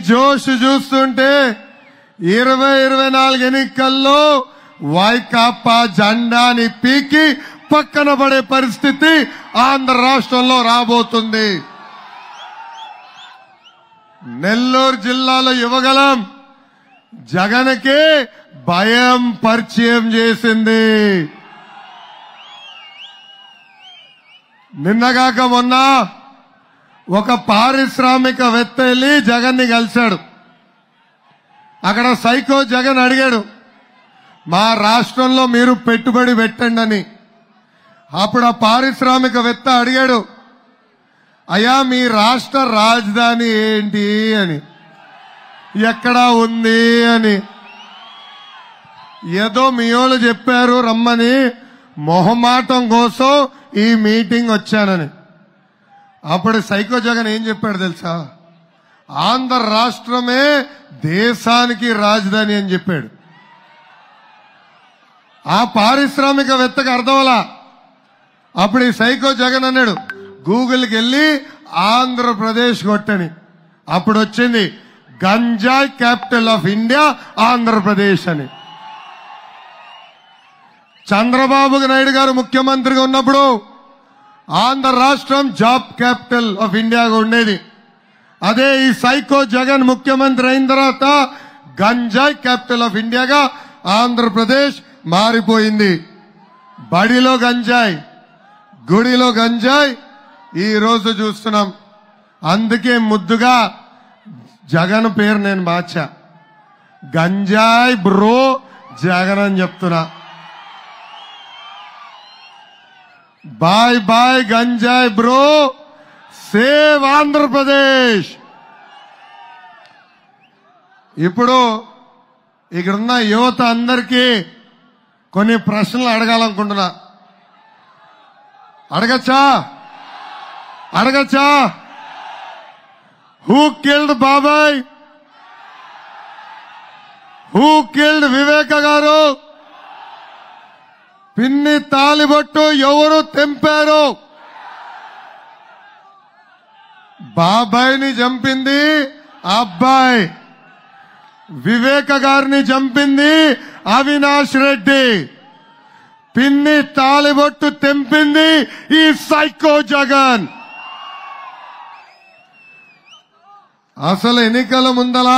జోష్ చూస్తుంటే ఇరవై ఇరవై నాలుగు ఎన్నికల్లో వైకాపా జెండాని పీకి పక్కన పడే పరిస్థితి ఆంధ్ర రాష్ట్రంలో రాబోతుంది నెల్లూరు జిల్లాలో యువగలం జగన్కి భయం పరిచయం చేసింది నిన్నగాక మొన్న ఒక పారిశ్రామికవేత్త వెళ్ళి జగన్ని కలిశాడు అక్కడ సైకో జగన్ అడిగాడు మా రాష్ట్రంలో మీరు పెట్టుబడి పెట్టండి అని అప్పుడు ఆ పారిశ్రామికవేత్త అడిగాడు అయ్యా మీ రాష్ట్ర రాజధాని ఏంటి అని ఎక్కడా ఉంది అని ఏదో మీ వాళ్ళు చెప్పారు రమ్మని మొహమాటం కోసం ఈ మీటింగ్ వచ్చానని అప్పుడు సైకో జగన్ ఏం చెప్పాడు తెలుసా ఆంధ్ర రాష్ట్రమే దేశానికి రాజధాని అని చెప్పాడు ఆ పారిశ్రామికవేత్తకు అర్థమలా అప్పుడు ఈ సైకో జగన్ అన్నాడు గూగుల్కి వెళ్ళి ఆంధ్రప్రదేశ్ కొట్టని అప్పుడు వచ్చింది గంజాయి క్యాపిటల్ ఆఫ్ ఇండియా ఆంధ్రప్రదేశ్ అని చంద్రబాబు నాయుడు గారు ముఖ్యమంత్రిగా ఉన్నప్పుడు ఆంధ్ర రాష్ట్రం జాబ్ క్యాపిటల్ ఆఫ్ ఇండియాగా ఉండేది అదే ఈ సైకో జగన్ ముఖ్యమంత్రి అయిన తర్వాత గంజాయి క్యాపిటల్ ఆఫ్ ఇండియాగా ఆంధ్రప్రదేశ్ మారిపోయింది బడిలో గంజాయి గుడిలో గంజాయి ఈ రోజు చూస్తున్నాం అందుకే ముద్దుగా జగన్ పేరు నేను మార్చా గంజాయి బ్రో జగన్ అని చెప్తున్నా బాయ్ బాయ్ గంజాయి బ్రో సేవ్ ఆంధ్రప్రదేశ్ ఇప్పుడు ఇక్కడున్న యువత అందరికీ కొన్ని ప్రశ్నలు అడగాలనుకుంటున్నా అడగచ్చా అడగచ్చా హూ కిల్డ్ బాబాయ్ హూ కిల్డ్ వివేక గారు పిన్ని తాలిబొట్టు ఎవరు తెంపారు బాబాయ్ని చంపింది అబ్బాయి వివేక గారిని చంపింది అవినాష్ రెడ్డి పిన్ని తాలిబొట్టు తెంపింది ఈ సైకో జగన్ అసలు ఎన్నికల ముందల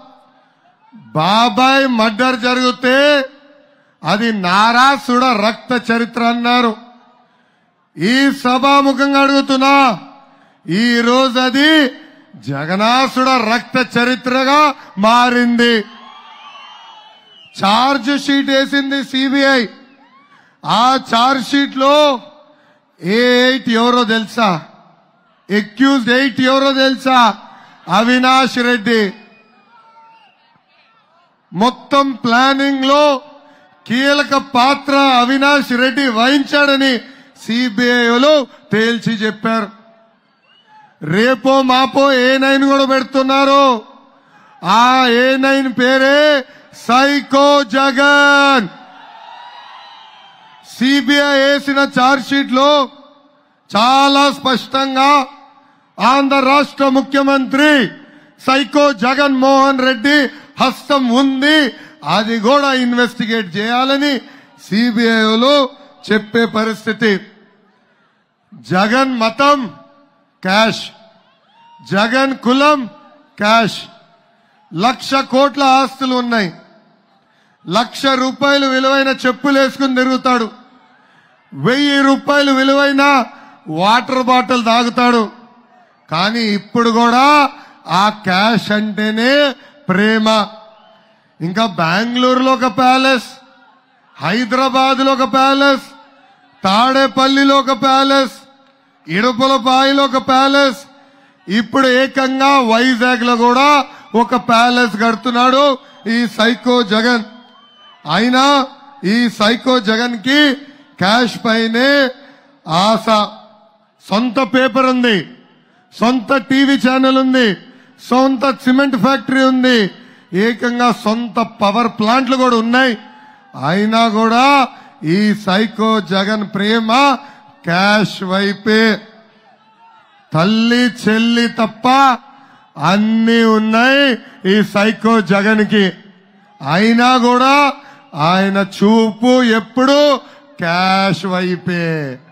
బాబాయ్ మర్డర్ జరిగితే అది నారాసుడ రక్త చరిత్ర అన్నారు ఈ సభాముఖంగా అడుగుతున్నా ఈ రోజు అది జగనాసుడ రక్త చరిత్రగా మారింది ఛార్జ్ షీట్ వేసింది సిబిఐ ఆ ఛార్జ్ షీట్ లో ఏ ఎయిట్ ఎవరో తెలుసా ఎక్యూజ్డ్ ఎయిట్ ఎవరో తెలుసా అవినాష్ రెడ్డి మొత్తం ప్లానింగ్ లో కీలక పాత్ర అవినాష్ రెడ్డి వహించాడని సిబిఐలో తేల్చి చెప్పారు రేపో మాపో ఏ నైన్ కూడా పెడుతున్నారు ఆ ఏ నైన్ పేరే సైకో జగన్ సిబిఐ వేసిన ఛార్జ్ షీట్ లో చాలా స్పష్టంగా ఆంధ్ర రాష్ట్ర ముఖ్యమంత్రి సైకో జగన్ మోహన్ రెడ్డి హస్తం ఉంది అది కూడా ఇన్వెస్టిగేట్ చేయాలని సిబిఐలో చెప్పే పరిస్థితి జగన్ మతం క్యాష్ జగన్ కులం క్యాష్ లక్ష కోట్ల ఆస్తులు ఉన్నాయి లక్ష రూపాయలు విలువైన చెప్పులు వేసుకుని తిరుగుతాడు వెయ్యి రూపాయలు విలువైన వాటర్ బాటిల్ తాగుతాడు కానీ ఇప్పుడు కూడా ఆ క్యాష్ అంటేనే ప్రేమ ఇంకా బెంగళూరులో ఒక ప్యాలెస్ హైదరాబాద్ లో ఒక ప్యాలెస్ తాడేపల్లిలో ఒక ప్యాలెస్ ఇడుపులపాయిలో ఒక ప్యాలెస్ ఇప్పుడు ఏకంగా వైజాగ్ లో కూడా ఒక ప్యాలెస్ కడుతున్నాడు ఈ సైకో జగన్ అయినా ఈ సైకో జగన్ కి క్యాష్ పైనే ఆశ సొంత పేపర్ ఉంది సొంత టీవీ ఛానల్ ఉంది సొంత సిమెంట్ ఫ్యాక్టరీ ఉంది ఏకంగా సొంత పవర్ ప్లాంట్లు కూడా ఉన్నాయి అయినా కూడా ఈ సైకో జగన్ ప్రేమ క్యాష్ వైపే తల్లి చెల్లి తప్ప అన్ని ఉన్నాయి ఈ సైకో జగన్ కి అయినా కూడా ఆయన చూపు ఎప్పుడు క్యాష్ వైపే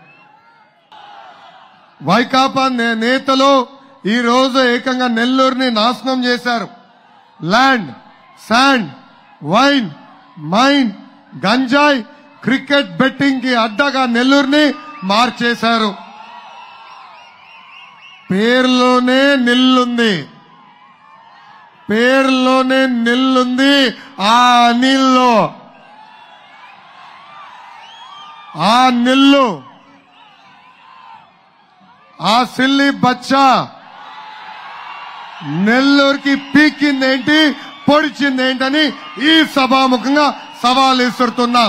వైకాపా నే- నేతలు ఈ రోజు ఏకంగా నెల్లూరుని నాశనం చేశారు ల్యాండ్ శాండ్ వైన్ మైన్ గంజాయి క్రికెట్ బెట్టింగ్ కి అడ్డగా నెల్లూరుని మార్చేశారు పేరులోనే నిల్లుంది పేరులోనే నిల్లుంది ఆ నీళ్ళు ఆ నిల్లు ఆ సిల్లి బచ్చా నెల్లూరుకి పీకిందేంటి పొడిచిందేంటని ఈ సభాముఖంగా సవాల్ విసురుతున్నా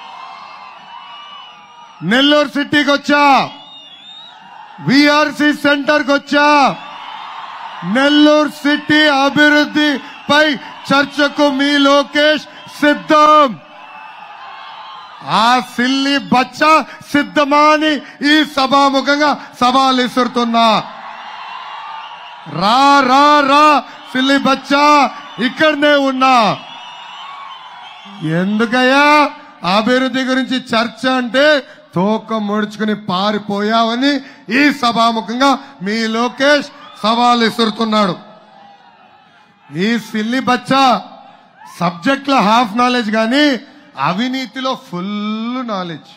నెల్లూరు సిటీకి వచ్చా విఆర్సి సెంటర్కి వచ్చా నెల్లూరు సిటీ అభివృద్ధిపై చర్చకు మీ లోకేష్ సిద్ధం ఆ సిల్లి బచ్చ సిద్ధమా అని ఈ సభాముఖంగా సవాల్ విసురుతున్నా రా రా రా సిల్లి బచ్చా ఇక్కడనే ఉన్నా ఎందుకయ్యా అభివృద్ధి గురించి చర్చ అంటే తోక ముడుచుకుని పారిపోయావని ఈ సభాముఖంగా మీ లోకేష్ సవాల్ విసురుతున్నాడు ఈ సిల్లి బచ్చా సబ్జెక్ట్ లో హాఫ్ నాలెడ్జ్ కానీ అవినీతిలో ఫుల్ నాలెడ్జ్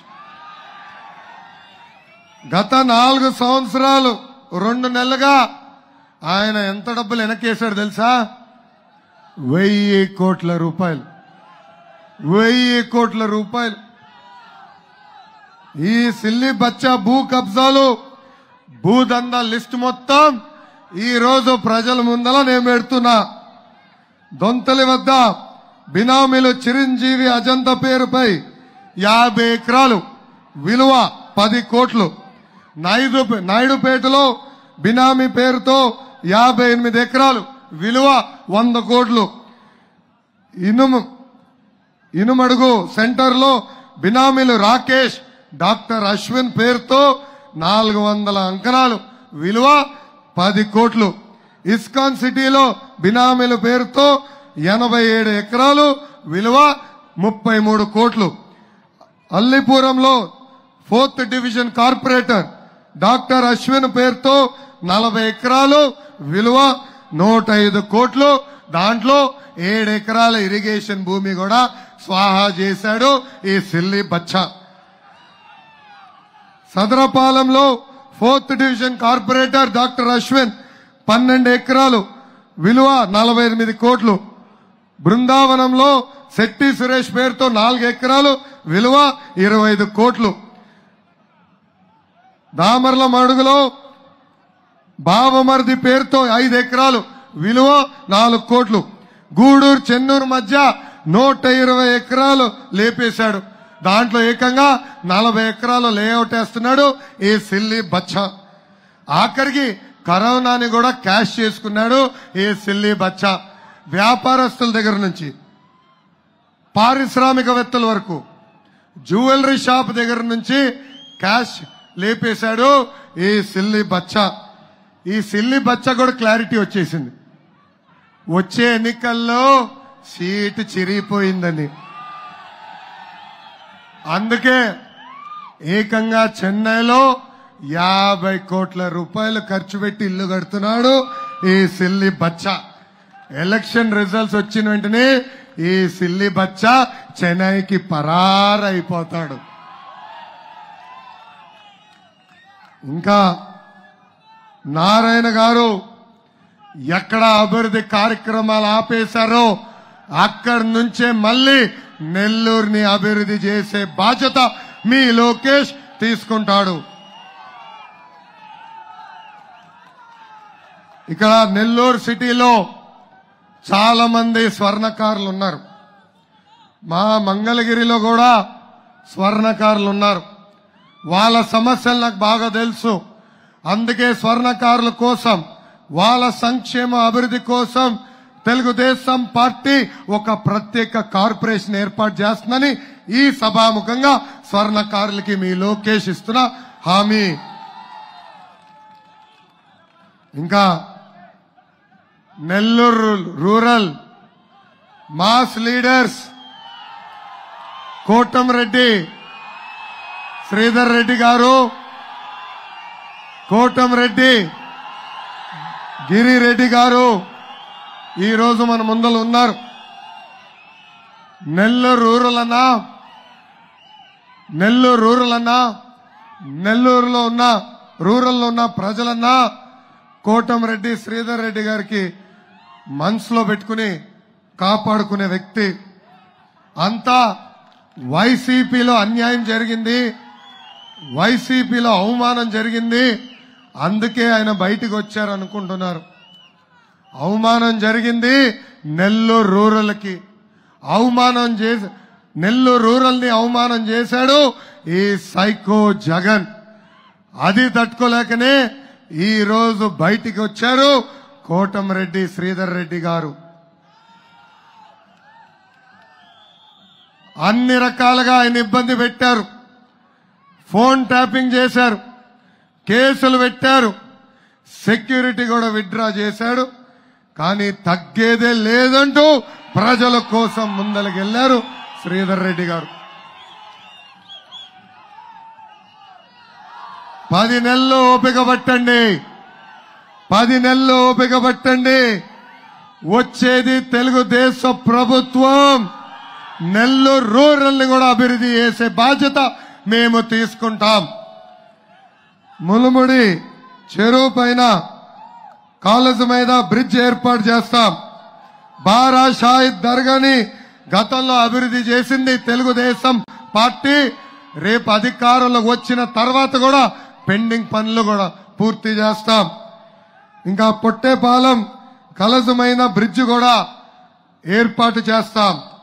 గత నాలుగు సంవత్సరాలు రెండు నెలలుగా ఆయన ఎంత డబ్బులు వెనకేశాడు తెలుసా వెయ్యి కోట్ల రూపాయలు వెయ్యి కోట్ల రూపాయలు ఈ సిల్లి బచ్చా భూ కబ్జాలు భూదందా లిస్ట్ మొత్తం ఈ రోజు ప్రజల ముందల నేను పెడుతున్నా దొంతలి వద్ద బినామీలు చిరంజీవి అజంత పేరుపై యాభై ఎకరాలు విలువ పది కోట్లు నాయుడు నాయుడుపేటలో బినామీ పేరుతో యాభై ఎనిమిది ఎకరాలు విలువ వంద కోట్లు ఇనుము ఇనుమడుగు సెంటర్ లో బినామీలు రాకేష్ డాక్టర్ అశ్విన్ పేరుతో నాలుగు వందల అంకణాలు విలువ పది కోట్లు ఇస్కాన్ సిటీలో బినామీల పేరుతో ఎనభై ఏడు ఎకరాలు విలువ ముప్పై మూడు కోట్లు అల్లిపురంలో fourth division corporator doctor Ashwin పేరుతో నలభై ఎకరాలు విలువ నూట ఐదు కోట్లు దాంట్లో ఏడు ఎకరాల ఇరిగేషన్ భూమి కూడా స్వాహా చేశాడు ఈ సిల్లి బచ్చా సదరపాలెంలో fourth division corporator doctor Ashwin పన్నెండు ఎకరాలు విలువ నలభై ఎనిమిది కోట్లు బృందావనంలో శెట్టి సురేష్ పేరుతో నాలుగు ఎకరాలు విలువ ఇరవై ఐదు కోట్లు దామర్ల మడుగులో బావమర్ది పేరుతో ఐదు ఎకరాలు విలువ నాలుగు కోట్లు గూడూరు చెన్నూరు మధ్య నూట ఇరవై ఎకరాలు లేపేశాడు దాంట్లో ఏకంగా నలభై ఎకరాలు లేఅవుట్ వేస్తున్నాడు ఈ సిల్లి బచ్చా ఆఖరికి కరోనాని కూడా క్యాష్ చేసుకున్నాడు ఈ సిల్లి బచ్చా వ్యాపారస్తుల దగ్గర నుంచి పారిశ్రామికవేత్తల వరకు జ్యువెలరీ షాప్ దగ్గర నుంచి క్యాష్ లేపేశాడు ఈ సిల్లి బచ్చా ఈ సిల్లి బచ్చా కూడా క్లారిటీ వచ్చేసింది వచ్చే ఎన్నికల్లో సీటు చిరిగిపోయిందని అందుకే ఏకంగా చెన్నైలో యాభై కోట్ల రూపాయలు ఖర్చు పెట్టి ఇల్లు కడుతున్నాడు ఈ సిల్లి బచ్చా ఎలక్షన్ రిజల్ట్స్ వచ్చిన వెంటనే ఈ సిల్లి బచ్చా చెన్నైకి పరారైపోతాడు ఇంకా నారాయణ గారు ఎక్కడ అభివృద్ధి కార్యక్రమాలు ఆపేశారో అక్కడి నుంచే మళ్ళీ నెల్లూరుని అభివృద్ధి చేసే బాధ్యత మీ లోకేష్ తీసుకుంటాడు ఇక్కడ నెల్లూరు సిటీలో చాలా మంది స్వర్ణకారులు ఉన్నారు మా మంగళగిరిలో కూడా స్వర్ణకారులు ఉన్నారు వాళ్ళ సమస్యలు నాకు బాగా తెలుసు అందుకే స్వర్ణకారుల కోసం వాళ్ళ సంక్షేమ అభివృద్ధి కోసం తెలుగుదేశం పార్టీ ఒక ప్రత్యేక కార్పొరేషన్ ఏర్పాటు చేస్తుందని ఈ సభాముఖంగా స్వర్ణకారులకి మీ లోకేష్ ఇస్తున్న హామీ ఇంకా Nellore rural mass leaders Kotamreddy Sridhar Reddy garu Kotamreddy Giri Reddy గారు ఈ రోజు మన ముందర ఉన్నారు నెల్లూరు రూరల్ అన్నా నెల్లూరు రూరల్ అన్నా నెల్లూరులో ఉన్న రూరల్లో ఉన్న ప్రజలన్నా కోటంరెడ్డి శ్రీధర్ రెడ్డి గారికి మనసులో పెట్టుకుని కాపాడుకునే వ్యక్తి అంతా వైసీపీలో అన్యాయం జరిగింది వైసీపీలో అవమానం జరిగింది అందుకే ఆయన బయటికి వచ్చారు అనుకుంటున్నారు అవమానం జరిగింది నెల్లూరు రూరల్కి అవమానం చేసి నెల్లూరు రూరల్ ని అవమానం చేశాడు ఈ సైకో జగన్ అది తట్టుకోలేకనే ఈ రోజు బయటికి వచ్చారు కోటంరెడ్డి శ్రీధర్ రెడ్డి గారు అన్ని రకాలుగా ఆయన ఇబ్బంది పెట్టారు ఫోన్ ట్యాపింగ్ చేశారు కేసులు పెట్టారు సెక్యూరిటీ కూడా విత్డ్రా చేశాడు కానీ తగ్గేదే లేదంటూ ప్రజల కోసం ముందలకెళ్లారు శ్రీధర్ రెడ్డి గారు పది నెలలు ఓపిక పట్టండి పది నెలలు ఓపిక పట్టండి వచ్చేది తెలుగుదేశ ప్రభుత్వం నెల్లూరు రూరల్ ని కూడా అభివృద్ధి చేసే బాధ్యత మేము తీసుకుంటాం ములుముడి చెరువు పైన కాలేజ్ మీద బ్రిడ్జ్ ఏర్పాటు చేస్తాం బారా షాహిద్ దర్గాని గతంలో అభివృద్ధి చేసింది తెలుగుదేశం పార్టీ రేపు అధికారంలోకి వచ్చిన తర్వాత కూడా పెండింగ్ పనులు కూడా పూర్తి చేస్తాం ఇంకా పొట్టేపాలెం కలజమైన బ్రిడ్జ్ కూడా ఏర్పాటు చేస్తాం